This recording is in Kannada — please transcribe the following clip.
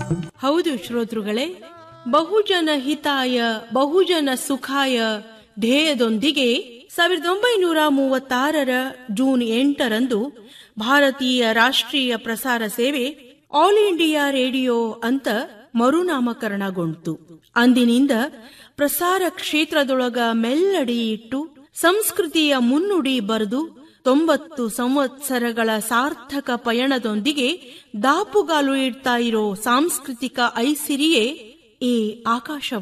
ಹೌದು ಶ್ರೋತೃಗಳೇ ಬಹುಜನ ಹಿತಾಯ ಬಹುಜನ ಸುಖಾಯ ಧ್ಯೇಯದೊಂದಿಗೆ ಸಾವಿರದ ಒಂಬೈನೂರ ಮೂವತ್ತಾರರ ಜೂನ್ ಎಂಟರಂದು ಭಾರತೀಯ ರಾಷ್ಟ್ರೀಯ ಪ್ರಸಾರ ಸೇವೆ ಆಲ್ ಇಂಡಿಯಾ ರೇಡಿಯೋ ಅಂತ ಮರುನಾಮಕರಣಗೊಂಡಿತು ಅಂದಿನಿಂದ ಪ್ರಸಾರ ಕ್ಷೇತ್ರದೊಳಗ ಮೆಲ್ಲಡಿ ಇಟ್ಟು ಸಂಸ್ಕೃತಿಯ ಮುನ್ನುಡಿ ಬರೆದು ತೊಂಬತ್ತು ಸಂವತ್ಸರಗಳ ಸಾರ್ಥಕ ಪಯಣದೊಂದಿಗೆ ದಾಪುಗಾಲು ಇಡ್ತಾ ಇರೋ ಸಾಂಸ್ಕೃತಿಕ ಐಸಿರಿಯೇ ಈ ಆಕಾಶವಾಣಿ